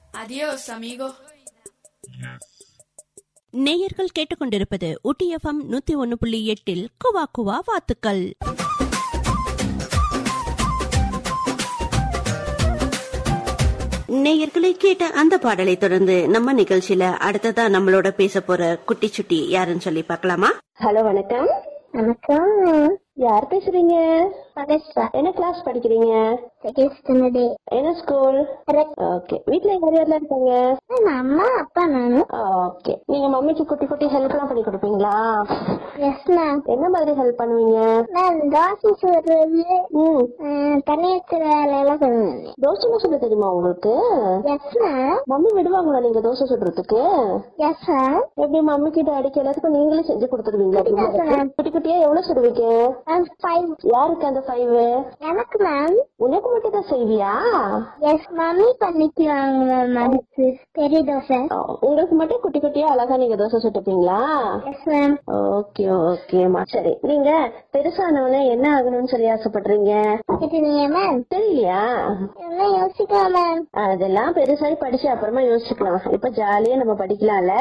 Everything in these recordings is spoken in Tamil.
Adiós, amigo. நேயர்கள் கேட்டுக்கொண்டிருப்பது ஊட்டி எஃப்எம் நூத்தி ஒன்னு புள்ளி எட்டில் குவா குவா வாத்துக்கள் நேயர்களை கேட்ட அந்த பாடலை தொடர்ந்து நம்ம நிகழ்ச்சியில அடுத்ததா நம்மளோட பேச போற குட்டி சுட்டி யாருன்னு சொல்லி பார்க்கலாமா ஹலோ வணக்கம் வணக்கம் யார் பேசுறீங்க மகேஷ்வா என்ன கிளாஸ் படிக்கிறீங்க செகண்ட் ஸ்டாண்டர்டு என்ன ஸ்கூல் ஓகே வீட்ல யார் யாரெல்லாம் இருக்காங்க அம்மா அப்பா நானு ஓகே நீங்க மம்மிக்கு குட்டி குட்டி ஹெல்ப் எல்லாம் பண்ணி கொடுப்பீங்களா எஸ் மேம் என்ன மாதிரி ஹெல்ப் பண்ணுவீங்க மேம் தோசை சுடுறது ம் அஹ், தண்ணி ஊத்துற வேலையெல்லாம் பண்ணுவேன் தோசை சுட தெரியுமா உங்களுக்கு எஸ் மேம் மம்மி விடுவாங்களா நீங்க தோசை சுடுறதுக்கு எஸ் மேம் எப்படி மம்மி கிட்ட அடிக்க எல்லாத்துக்கும் நீங்களே செஞ்சு கொடுத்துருவீங்களா Yes, குட்டி குட்டியா எவ்வளவு சுடுவீங்க மேம் ஃபைவ் யாருக்கு அந்த ஃபைவ் எனக்கு மேம் உனக்கு மட்டும் தான் செய்வியா எஸ் மம்மி பண்ணிக்குவாங்க மேம் அதுக்கு பெரிய தோசை ஓ, உங்களுக்கு மட்டும் குட்டி குட்டியா அழகா நீங்க தோசை சுட்டுப்பீங்களா எஸ் மேம் ஓகே ஓகேமா சரி நீங்க பெருசானவனே என்ன ஆகணும்னு சொல்லி ஆசைப்படுறீங்க கேட்டுருங்க மேம் தெரியலையா என்ன யோசிக்கலாம் மேம் அதெல்லாம் பெருசாகி படிச்சு அப்புறமா யோசிக்கலாம் இப்ப ஜாலியா நம்ம படிக்கலாம்ல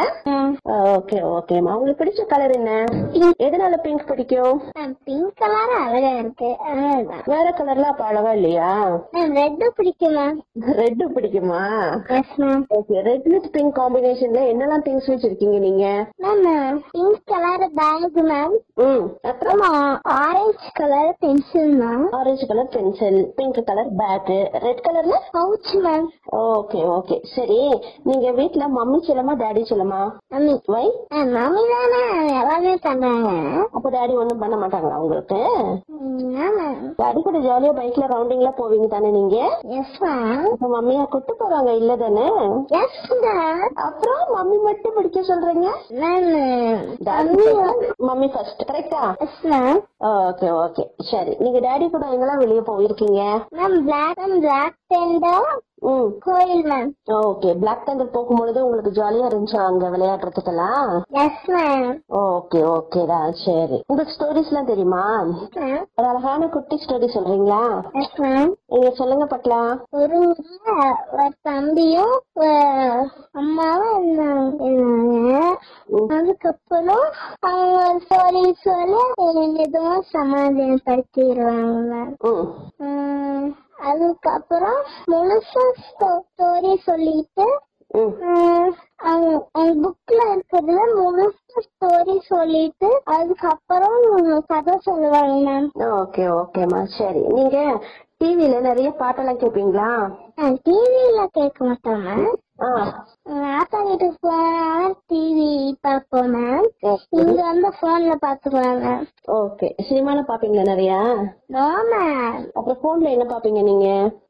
ஓகே ஓகேமா உங்களுக்கு பிடிச்ச கலர் என்ன எதனால பிங்க் பிடிக்கும் மேம் பிங்க் கலர் அழகா இருக்கு அதான் வேற கலர்ல அப்ப அழகா இல்லையா மேம் ரெட்டும் பிடிக்கும் மேம் ரெட் பிடிக்குமா yes ma'am okay red with pink காம்பினேஷன்ல என்னெல்லாம் திங்ஸ் வச்சிருக்கீங்க நீங்க ma'am pink colour bag ma'am ம் அப்புறம் orange colour pencil ma'am orange colour pencil pink colour bag red கலர்ல பவுச் மேம் ஓகே ஓகே சரி நீங்க வீட்ல மம்மி செல்லமா டாடி செல்லமா மம்மி வை மம்மி தானே எல்லாமே பண்றாங்க அப்ப டாடி ஒண்ணும் பண்ண மாட்டாங்களா உங்களுக்கு மேம் டாடி கூட ஜாலியா பைக்ல ரவுண்டிங்ல போவீங்க தானே நீங்க எஸ் மேம் அப்ப மம்மியா கூட்டு போறாங்க இல்ல தானே எஸ் மேம் அப்புறம் மம்மி மட்டும் பிடிக்க சொல்றீங்க மேம் டாடி மம்மி ஃபர்ஸ்ட் கரெக்டா எஸ் மேம் ஓகே ஓகே சரி நீங்க டாடி கூட எங்கெல்லாம் வெளியே போயிருக்கீங்க ma'am black and black tender ம் கோயில் மேம் ஓகே பிளாக் தண்டர் போகும்பொழுது உங்களுக்கு ஜாலியா இருந்துச்சா அங்க விளையாடுறதுக்கெல்லாம் எஸ் மேம் ஓகே ஓகேடா சரி உங்களுக்கு ஸ்டோரிஸ் எல்லாம் தெரியுமா மேம் ஒரு அழகான குட்டி ஸ்டோரி சொல்றீங்களா எஸ் மேம் நீங்க சொல்லுங்க பக்கலாம் ஒரு ஊர்ல ஒரு தம்பியும் ஒரு அம்மாவும் இருந்தாங்க இருந்தாங்க. அதுக்கப்புறம் அவங்க சொல்லி சொல்லி எதுவும் சமாதானப்படுத்திடுவாங்க ம் உம், அதுக்கப்புறம் முழுசா ஸ்டோரி சொல்லிட்டு ம் உம், அவங்க அவங்க புக்ல இருக்கிறதுல முழுசா ஸ்டோரி சொல்லிட்டு அதுக்கப்புறம் கதை சொல்லுவாங்க மேம் ஓகே ஓகேம்மா சரி நீங்க டிவில நிறைய பாட்டெல்லாம் கேப்பீங்களா டிவில கேட்க மாட்டோம் மேம் ஆ ஆத்தா வீட்டுக்கு போனா டிவி பார்ப்போம் மேம் இங்க வந்து போன்ல பாத்துக்குவோம் மேம் ஓகே சினிமால பாப்பீங்களா நிறைய நோ மேம் அப்புறம் போன்ல என்ன பாப்பீங்க நீங்க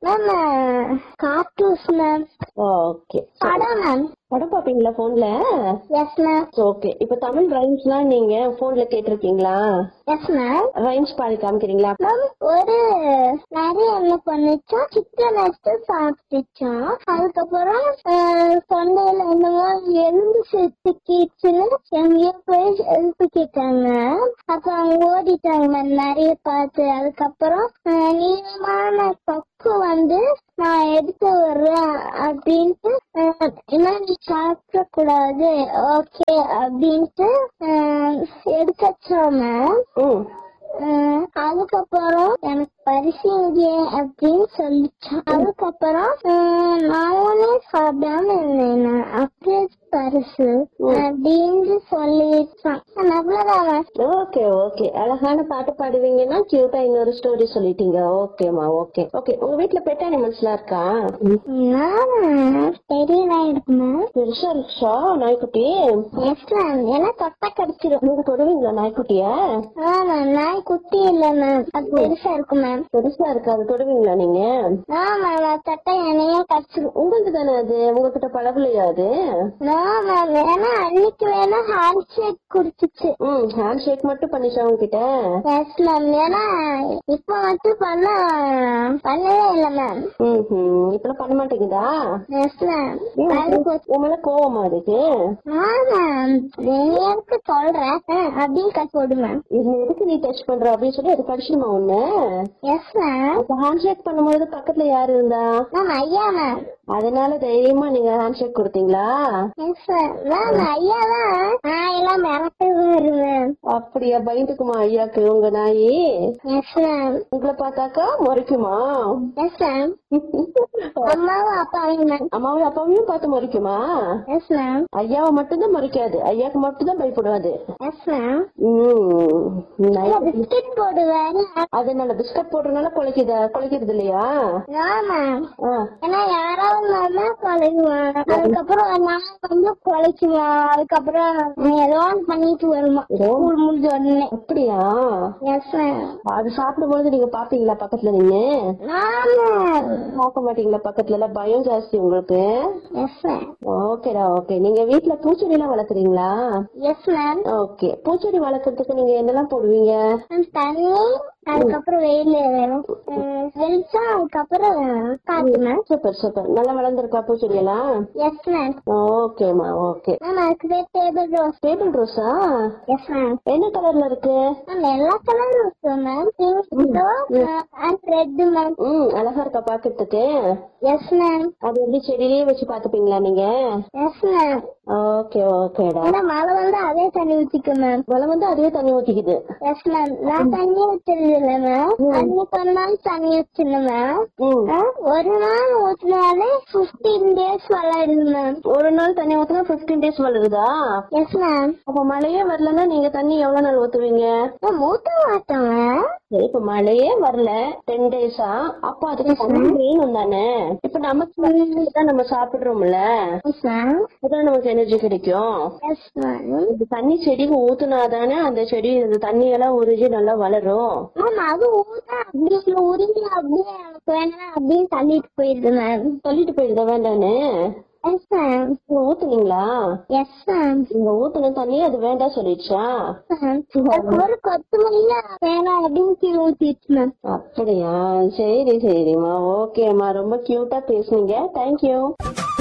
மேம் கார்ட்டூன்ஸ் மேம் ஓகே படம் மேம் படம் பாப்பீங்களா போன்ல எஸ் மேம் ஓகே இப்ப தமிழ் ரைம்ஸ் எல்லாம் நீங்க போன்ல கேட்டிருக்கீங்களா எஸ் மேம் ரைம்ஸ் பாடி காமிக்கிறீங்களா மேம் ஒரு நிறைய என்ன பண்ணுச்சோம் சிக்கன் எடுத்து சாப்பிட்டுச்சோம் அதுக்கப்புறம் அஹ், தொண்டையில என்னமோ எலும்பு செத்துக்கிச்சுன்னு எங்கேயோ போய் எழுப்பு கேட்டாங்க அப்ப அவங்க ஓடிட்டாங்க மேம் நிறைய பார்த்து அதுக்கப்புறம் அஹ், நீளமான கொக்கு வந்து நான் எடுத்து வர்றேன் அப்படின்ட்டு அஹ், என்ன நீ சாப்பிட கூடாது ஓகே அப்படின்ட்டு அஹ், எடுத்து வச்சோம் மேம் ம் அஹ் அதுக்கப்புறம் எனக்கு பரிசு எங்கே அப்படின்னு சொல்லிச்சான் அதுக்கப்புறம் அஹ் நானே சாப்பிடாம இருந்தேன் நான். அப்படியே பரிசு அப்படின்னு சொல்லிட்டான் அவ்வளவுதான் ஓகே ஓகே அழகான பாட்டு பாடுவீங்கன்னா கியூட்டா இன்னொரு ஸ்டோரி சொல்லிட்டீங்க ஓகேமா ஓகே ஓகே உங்க வீட்ல பெட் அனிமல்ஸ் எல்லாம் இருக்கா நான் பெரிய நாய் இருக்குமா பெருசா இருக்கா நாய்க்குட்டி எஸ் மேம் எல்லாம் தொட்டா கடிச்சிடும் நீங்க தொடுவீங்களா நாய்க்குட்டிய ஆமா நாய் குட்டி இல்ல மேம் அது பெருசா இருக்கும் மேம் பெருசா இருக்கு அது தொடுவீங்களா நீங்க ஆமா மேம் தொட்டா என்னையே கடிச்சிடும் உங்களுக்கு தானே அது உங்ககிட்ட பழகலையா அது ஆமா வேணா அன்னைக்கு வேணா ஹேண்ட் ஷேக் குடிச்சிச்சு ம் ஹேண்ட் ஷேக் மட்டும் பண்ணிச்சா உங்ககிட்ட எஸ் மேம் ஏன்னா இப்ப மட்டும் பண்ண பண்ணவே இல்ல மேம் ம் ம் இப்பெல்லாம் பண்ண மாட்டேங்குதா எஸ் மேம் ஏன் அது கொ- உன் மேல கோவமா அதுக்கு ஆ மேம் எனக்கு சொல்றேன் அஹ், அப்படின்னு கட் போடு மேம் இது எதுக்கு நீ டச் பண்ற அப்படின்னு சொல்லி அது கடிச்சிடுமா ஒண்ணு எஸ் மேம் அப்ப ஹேண்ட் ஷேக் பண்ணும்போது பக்கத்துல யாரு இருந்தா மேம் ஐயா மேம் அதனால தைரியமா நீங்க ஹேண்ட்ஷேக் கொடுத்தீங்களா எஸ் மேம் மேம் ஐயா தான் நான் எல்லாம் மிரட்டு வருவேன் அப்படியா பயந்துக்குமா ஐயாக்கு உங்க நாயி எஸ் மேம் உங்களை பார்த்தாக்கா முறைக்குமா எஸ் மேம் அம்மாவும் அப்பாவும் மேம் அம்மாவும் அப்பாவையும் பார்த்து முறைக்குமா எஸ் மேம் ஐயாவை மட்டும்தான் முறைக்காது ஐயாக்கு மட்டும்தான் பயப்படுவாது எஸ் மேம் உம் nice. பிஸ்கட் போடுவேன் அதனால பிஸ்கட் போடுறதுனால குலைக்குதா குலைக்கிறது இல்லையா நோ மேம் ஆ, ஏன்னா யாராவது மாமா குலைக்குவான் அதுக்கப்புறம் நான் வந்து குலைக்குவான் அதுக்கப்புறம் நீ ஏதோ ஒண்ணு பண்ணிட்டு வருமா ஸ்கூல் முடிஞ்ச உடனே அப்படியா எஸ் மேம் அது சாப்பிடும்போது நீங்க பாப்பீங்களா பக்கத்துல நின்னு பார்க்க மாட்டீங்களா பக்கத்துல எல்லாம் பயம் ஜாஸ்தி உங்களுக்கு எஸ் மேம் ஓகேடா ஓகே நீங்க வீட்ல பூச்செடி எல்லாம் வளர்க்குறீங்களா எஸ் மேம் ஓகே பூச்செடி வளர்க்கறதுக்கு நீங்க என்னெல்லாம் போடுவீங்க தண்ணி அதுக்கப்புறம் வெயில் வேணும் உம், வெளிச்சம் அதுக்கப்புறம் காத்து மேம் சூப்பர் சூப்பர் நல்லா வளர்ந்துருக்கா பூச்செடி எல்லாம் எஸ் மேம் ஓகேமா ஓகே மேம் அதுக்கு பேர் டேபிள் ரோஸ் டேபிள் ரோஸா எஸ் மேம் என்ன கலர்ல இருக்கு மேம் எல்லா கலரும் இருக்கு ma'am pink and red ma'am ம் அழகா இருக்கா பாக்கிறதுக்கு எஸ் மேம் அது எப்படி செடியிலேயே வச்சு பாத்துப்பீங்களா நீங்க எஸ் மேம் ஓகே ஓகேடா ஏன்னா மழை வந்து அதே தண்ணி ஊத்திக்கும் மேம் மழை வந்து அதுவே தண்ணி ஊத்திக்குது எஸ் மேம் நான் தண்ணி ஊத்துறது இல்ல மேம் அன்னைக்கு ஒரு நாள் தண்ணி ஊத்துனேன் மேம் ம் ஆ, ஒரு நாள் ஊத்துனாலே பிப்டீன் டேஸ் வளருது மேம் ஒரு நாள் தண்ணி ஊத்துனா 15 டேஸ் வளருதா எஸ் மேம் அப்ப மழையே வரலன்னா நீங்க தண்ணி எவ்வளவு நாள் ஊத்துவீங்க மேம் ஊத்த மாட்டோம் மேம் சரி இப்ப மழையே வரல டென் டேஸா அப்ப அதுக்கு தண்ணி வேணும் தானே இப்ப நமக்கு தான் நம்ம சாப்பிடுறோம்ல எஸ் மேம் அதான் நமக்கு எனர்ஜி கிடைக்கும் எஸ் மேம் இந்த தண்ணி செடிக்கு ஊத்துனாதானே அந்த செடி அந்த தண்ணி எல்லாம் உறிஞ்சி நல்லா வளரும் மேம் அது ஊத்த அப்படியே உருங்கி அப்படியே எனக்கு வேணாம் அப்படின்னு தள்ளிட்டு போயிருது மேம் சொல்லிட்டு போயிருந்த வேண்டான்னு எஸ் மேம் நீங்க ஊத்துனீங்களா எஸ் மேம் நீங்க ஊத்துன தண்ணி அது வேண்டாம் சொல்லிடுச்சா ஒரு கொத்தமல்லியா வேணாம் அப்படின்னு கீழே ஊத்திடுச்சு மேம் அப்படியா சரி சரிம்மா ஓகேம்மா ரொம்ப கியூட்டா பேசுனீங்க தேங்க்யூ